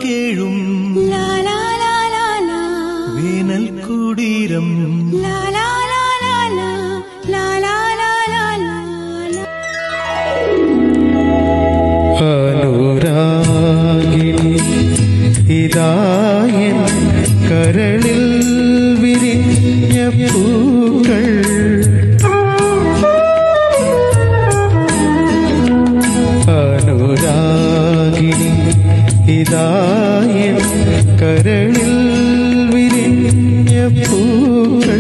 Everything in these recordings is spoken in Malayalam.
കേഴും ലാ ലാ ലാ ലാ ലാ വേനൽ കുടീരം ലാ ലാ ലാ ലാ ലാ ലാ ലാ ലാ ലാ ലാ ലാ അനുരാഗിണി ഇതായൻ കരളിൽ വിരിഞ്ഞ പൂക്കൾ അനുരാഗിണി ഇതായൻ കരളിൽ വിരിഞ്ഞ പൂക്കൾ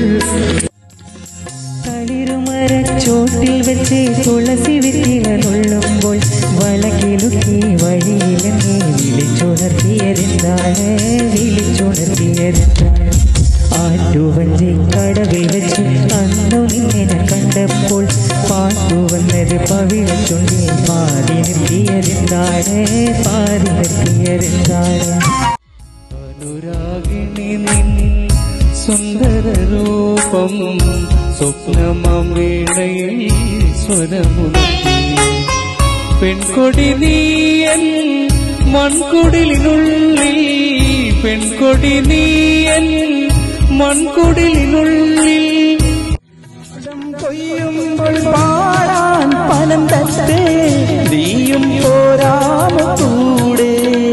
തളിരുമരച്ചോട്ടിൽ വെച്ച് തുളസി വിത്തില നുള്ളുമ്പോൾ വളകിലുക്കി വഴിയിലെന്നെ വിളിച്ചുണർത്തിയതെന്താണ് വിളിച്ചുണർത്തിയതെന്താണ് ആറ്റുവഞ്ചി കടവിൽ വെച്ച് അന്നു നിന്നെ കണ്ടപ്പോൾ പാട്ടു വന്നത് പവിഴച്ചുണ്ടി പാതി നിർത്തിയതെന്താണ് പാതി നിർത്തിയതെന്താണ് അനുരാഗിണി നിൻ സുന്ദര രൂപം സ്വപ്നമാം വീണയിൽ സ്വരമുണർത്തി പെൺകൊടി നീയൻ മൺകുടിലിനുള്ളിൽ പെൺകൊടി നീയൻ മൺകുടിലിനുള്ളിൽ കൊയ്യുമ്പോൾ പാടാൻ പനം തത്തേ നീയും പോരാമ കൂടെ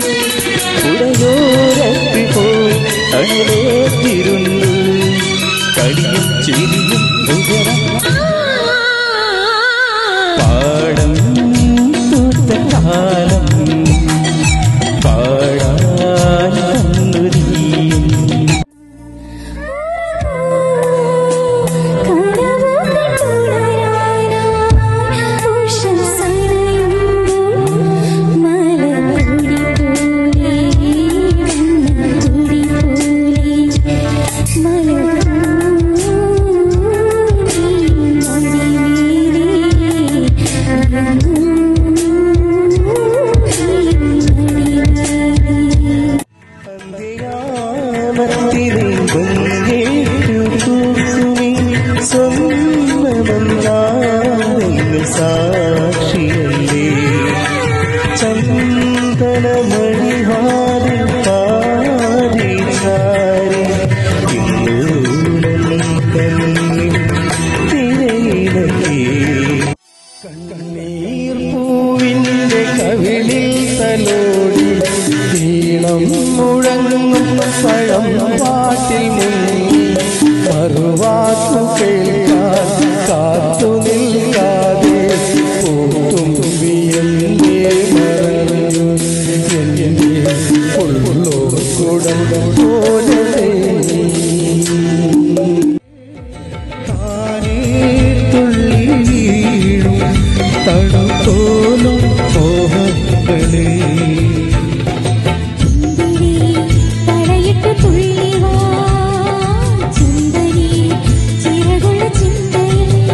ഉടയോരത്ത് പോയി അണിലേറ്റിരുന്നു കളിയും ചിരിയും ഉയരം പാടം പൂത്ത കാലം പാടാൻ കണ്ണുരിയും സാക്ഷിയല്ലേ ചന്ദനമണിഹാരി പാരി ചാരി ഇന്നൂലൻ കണ്ണിൽ തിരയിലേ കണ്ണീർ പൂവിന്റെ കവിളിൽ തലോടി ഈണം മുഴങ്ങും പഴം പാട്ടിൽ മുങ്ങി മറുവാക്കു കേൾക്കാൻ കാത്തു നിൽക്കാതെ പൂത്തുമ്പിയന്റെ മറഞ്ഞു എന്റെ ഉള്ളോ കുടം പോലെ താനേ തുള്ളി വീഴും തണുത്തോലും മോഹങ്ങളേ തടയിട്ട് തുള്ളിവാ ചുന്ദരി ചിറകുള്ള ചിന്തയിൽ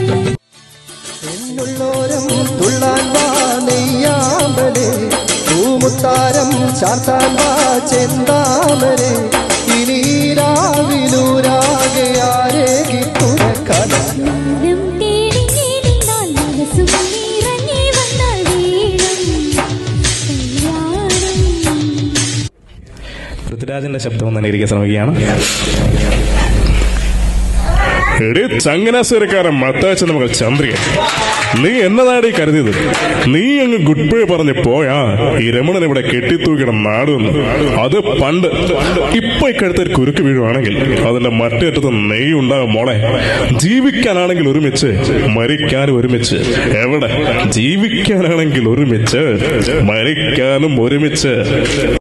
എന്നുള്ളോരം തുള്ളാൻ വാ നെയ്യാമ്പലേ പൂമുത്താരം ചാർത്താൻ വാ ചെന്താമരേ ഇനി രാവിലൂരാകെ ആരേകി തുറക്കണം ദൂരം തേടി നീങ്ങിനാൽ മനസ്സും നിറഞ്ഞേ വന്നാൽ വീണം കല്യാണം പൃഥ്വിരാജിന്റെ ശബ്ദം ഒന്ന് അനുകരിക്കാൻ ശ്രമിക്കുകയാണ് എടേ ചങ്ങനാശ്ശേരിക്കാരൻ മത്താച്ചന്റെ മകൾ ചന്ദ്രിക നീ എന്നതാടി കരുതിയത് നീ അങ്ങ് ഗുഡ് ബൈ പറഞ്ഞ് പോയാ ഈ രമണൻ ഇവിടെ കെട്ടിത്തൂക്കിട നാടുവന്നു അത് പണ്ട് ഇപ്പൊ ഇക്കടുത്ത് ഒരു കുരുക്ക് വീഴുവാണെങ്കിൽ അതിന്റെ മറ്റേ അറ്റത്ത് നെയ്യ് ഉണ്ടാകും മോളെ ജീവിക്കാനാണെങ്കിൽ ഒരുമിച്ച് മരിക്കാനും ഒരുമിച്ച് എവിടെ ജീവിക്കാനാണെങ്കിൽ ഒരുമിച്ച് മരിക്കാനും ഒരുമിച്ച്